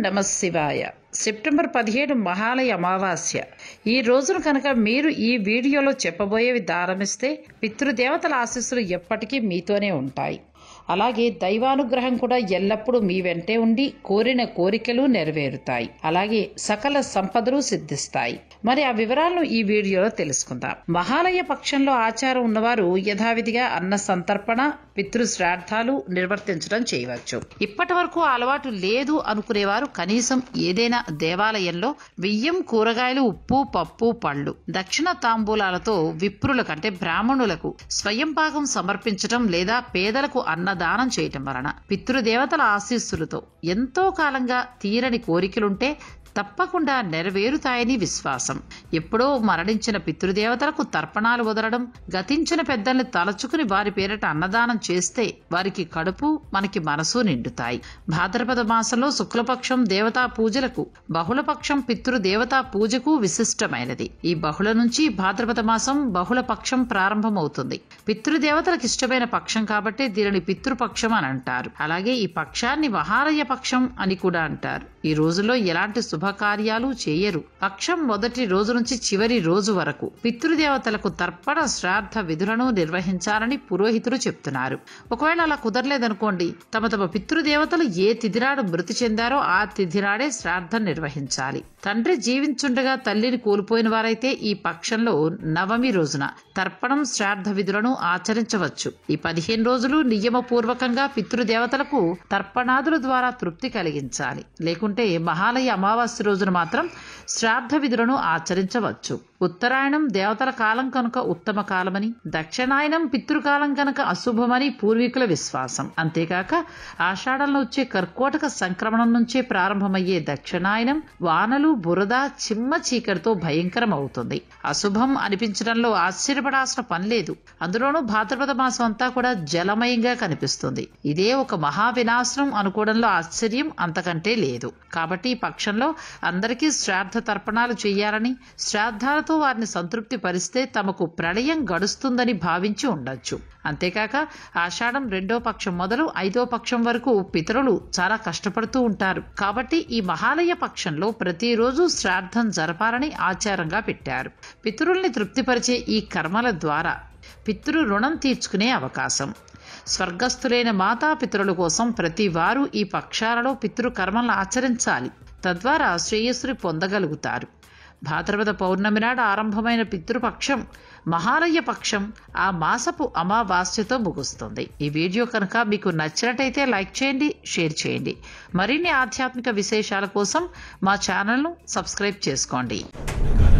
నమ శివాయ సెప్టెంబర్ పదిహేడు మహాలయ అమావాస్య ఈ రోజున కనుక మీరు ఈ వీడియోలో చెప్పబోయేవి దానమిస్తే పితృదేవతల ఆశీస్సులు ఎప్పటికీ మీతోనే ఉంటాయి అలాగే దైవానుగ్రహం కూడా ఎల్లప్పుడూ మీ వెంటే ఉండి కోరిన కోరికలు నెరవేరుతాయి అలాగే సకల సంపదలు సిద్ధిస్తాయి మరి ఆ వివరాలను ఈ వీడియోలో తెలుసుకుందాం మహాలయ పక్షంలో ఆచారం ఉన్నవారు యథావిధిగా అన్న సంతర్పణ పితృ శ్రాద్ధాలు నిర్వర్తించడం చేయవచ్చు ఇప్పటి వరకు అలవాటు లేదు అనుకునేవారు కనీసం ఏదైనా దేవాలయంలో బియ్యం కూరగాయలు ఉప్పు పప్పు పళ్ళు దక్షిణ తాంబూలాలతో విప్రులకు అంటే బ్రాహ్మణులకు స్వయం పాకం సమర్పించటం లేదా పేదలకు అన్నదానం చేయటం వలన పితృదేవతల ఆశీస్సులతో ఎంతో కాలంగా తీరని కోరికలుంటే తప్పకుండా నెరవేరుతాయని విశ్వాసం ఎప్పుడో మరణించిన పితృదేవతలకు తర్పణాలు వదలడం గతించిన పెద్దల్ని తలచుకుని వారి పేరిట అన్నదానం చేస్తే వారికి కడుపు మనకి మనసు నిండుతాయి భాద్రపద మాసంలో శుక్లపక్షం దేవతా పూజలకు బహుళపక్షం పితృదేవతా పూజకు విశిష్టమైనది ఈ బహుళ నుంచి భాద్రపద మాసం బహుళ పక్షం ప్రారంభమవుతుంది పితృదేవతలకు ఇష్టమైన పక్షం కాబట్టి దీనిని పితృపక్షం అని అంటారు అలాగే ఈ పక్షాన్ని మహాలయ పక్షం అని కూడా అంటారు ఈ రోజుల్లో ఎలాంటి శుభకార్యాలు చేయరు పక్షం మొదటి రోజు నుంచి చివరి రోజు వరకు పితృదేవతలకు తర్పణ శ్రాద్ధ విధులను నిర్వహించాలని పురోహితులు చెప్తున్నారు ఒకవేళ అలా కుదరలేదనుకోండి తమ తమ పితృదేవతలు ఏ తిథినాడు మృతి చెందారో ఆ తిథినాడే శ్రాద్ధం నిర్వహించాలి తండ్రి జీవించుండగా తల్లిని కోల్పోయిన వారైతే ఈ పక్షంలో నవమి రోజున తర్పణం శ్రాద్ధ విధులను ఆచరించవచ్చు ఈ పదిహేను రోజులు నియమపూర్వకంగా పితృదేవతలకు తర్పణాదుల ద్వారా తృప్తి కలిగించాలి లేకుంటే మహాలయ అమావాస్య రోజున మాత్రం శ్రాద్ధ విధులను ఆచరించవచ్చు ఉత్తరాయణం దేవతల కాలం కనుక ఉత్తమ కాలమని దక్షిణాయనం పితృకాలం కనుక అశుభమని పూర్వీకుల విశ్వాసం అంతేకాక ఆషాఢంలో వచ్చే కర్కోటక సంక్రమణం నుంచే ప్రారంభమయ్యే దక్షిణాయనం వానలు బురద చిమ్మ చీకటితో భయంకరం అవుతుంది అశుభం అనిపించడంలో ఆశ్చర్యపడాల్సిన పని లేదు అందులోనూ భాద్రపద మాసం అంతా కూడా జలమయంగా కనిపిస్తుంది ఇదే ఒక మహా వినాశనం అనుకోవడంలో ఆశ్చర్యం అంతకంటే లేదు కాబట్టి ఈ పక్షంలో అందరికీ శ్రాద్ధ తర్పణాలు చేయాలని శ్రాద్ధాలతో వారిని సంతృప్తి పరిస్తే తమకు ప్రళయం గడుస్తుందని భావించి ఉండొచ్చు అంతేకాక ఆషాఢం రెండో పక్షం మొదలు ఐదో పక్షం వరకు పితరులు చాలా కష్టపడుతూ ఉంటారు కాబట్టి ఈ మహాలయ పక్షంలో ప్రతిరోజు శ్రాద్ధం జరపాలని ఆచారంగా పెట్టారు పితరుల్ని తృప్తిపరిచే ఈ కర్మల ద్వారా పితృ రుణం తీర్చుకునే అవకాశం స్వర్గస్థులైన మాతాపితరుల కోసం ప్రతి వారు ఈ పక్షాలలో పితృకర్మలను ఆచరించాలి తద్వారా శ్రేయస్సుని పొందగలుగుతారు భాద్రపద పౌర్ణమి నాడు ఆరంభమైన పితృపక్షం మహాలయ పక్షం ఆ మాసపు అమావాస్యతో ముగుస్తుంది ఈ వీడియో కనుక మీకు నచ్చినట్టయితే లైక్ చేయండి షేర్ చేయండి మరిన్ని ఆధ్యాత్మిక విశేషాల కోసం మా ఛానల్ను సబ్స్క్రైబ్ చేసుకోండి